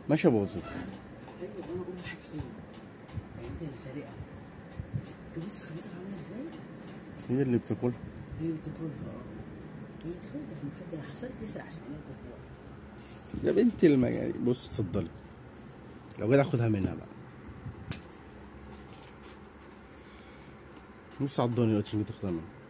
ماشي باظت ايوه انا اقول واحد فين يعني انت اللي سارقها انت بص خليتها عامله ازاي هي اللي بتاكلها هي اللي بتاكلها اه هي تاخدها مخدة حصلت تسرق عشان عملت تاكلها يا بنتي المجال بص اتفضلي لو كده اخدها منها بقى لسه عضاني دلوقتي عشان جيت اخدها منها